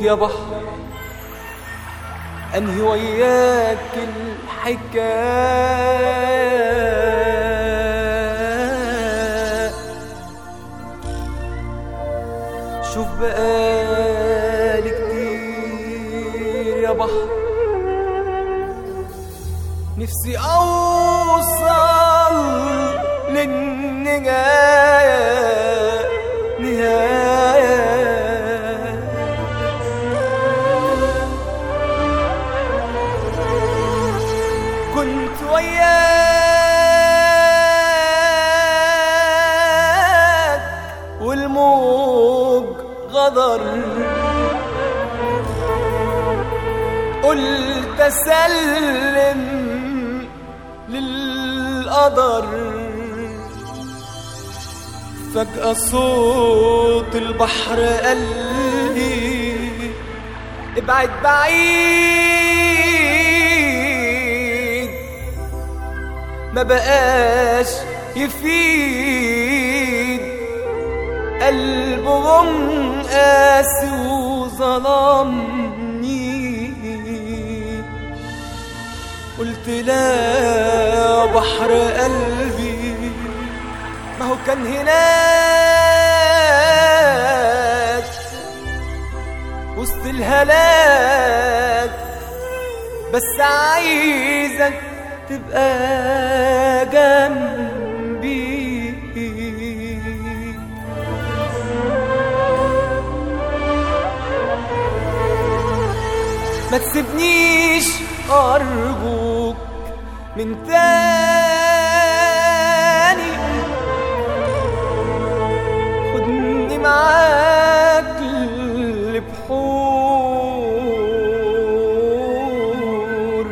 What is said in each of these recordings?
يا بحر أنهي وياك الحكاية شوف بقالي كتير يا بحر نفسي أوصل للنهاية نهاية كنت وياك والموج غدر قلت اسلم للقدر فجأة صوت البحر قال لي ابعد بعيد ما بقاش يفيد قلبهم قاسي وظلمني قلت لا بحر قلبي ما هو كان هناك وسط الهلاك بس عايزك تبقى جنبي ما تسيبنيش أرجوك من تاني خدني معاك لبحور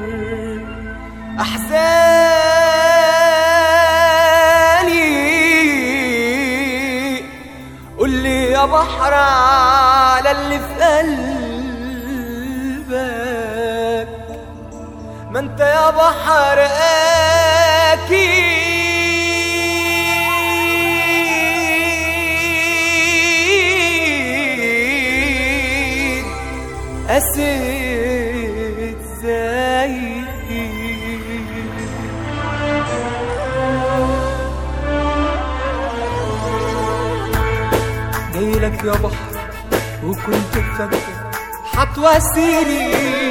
أحزاني قول لي يا بحر على اللي في قلبك ما انت يا بحر اكيد قسيت زي جايلك يا بحر وكنت فاكر هتواسيني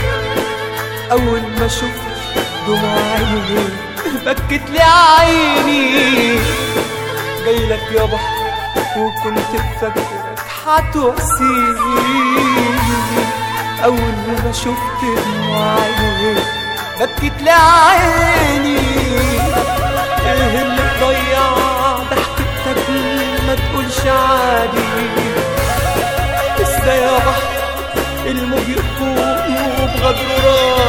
اول ما شفت دموع عيني بكت لي عيني جايلك يا بحر وكنت فاكرك هتواسيني اول ما شفت دموع عيني بكت لي عيني ايه اللي ضيع ضحكتك ما تقولش عادي ازاي يا بحر الموج يقوم وبغدر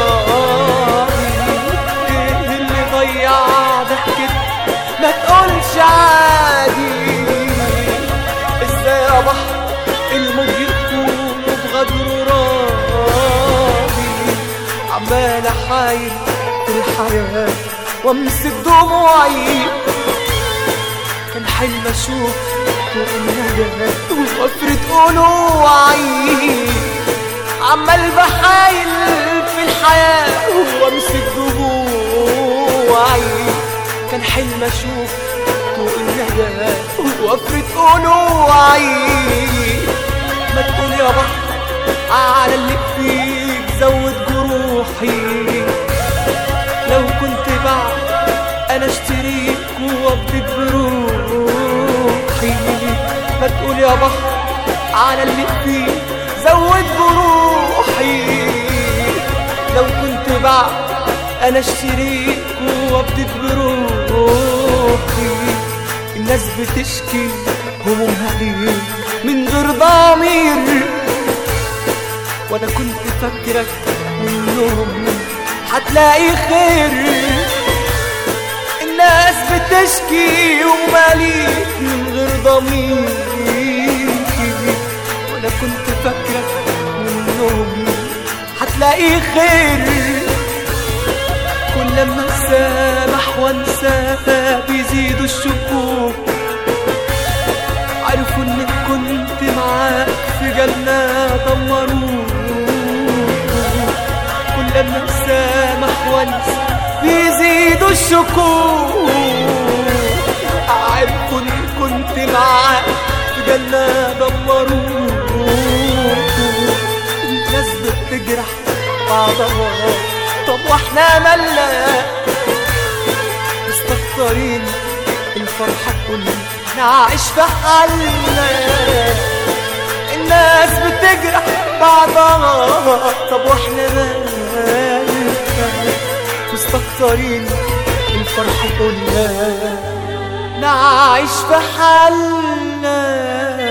راضي ايه اللي ضيع ضحكت ما تقولش عادي ازاي يا بحر الموج يقوم وبغدر راضي عمال احايل في الحياة وامسك دموعي كان حلم اشوف فوق الندى وافرد قلوعي عمال بحايل في الحياة وامسك دموعي كان حلم اشوف فوق الندى وافرد قلوعي ما تقول يا بحر على اللي فيك زود جروحي لو كنت بعد انا اشتريك وابدك بروحي ما تقول يا بحر على اللي فيه زود جروحي لو كنت بعد انا اشتريك وابدك بروحي الناس بتشكي همومها ليه من غير ضمير وانا كنت فاكرك منهم هتلاقي خير الناس بتشكي وماليك من غير ضمير وانا كنت فاكرك منهم هتلاقي خير كل لما اسامح وانسى بيزيدوا الشكوك عرفوا انك كنت معاك في جنة دمروه كل ما سامح وانسى بيزيدوا الشكوك عارف إن كنت معاك في جنة دمروه الناس بتجرح بعضها طب واحنا مالنا مستكترين الفرحة كلنا نعيش في حالنا الناس بتجرح بعضها طب واحنا مالنا مستكترين الفرحة كلنا نعيش في حالنا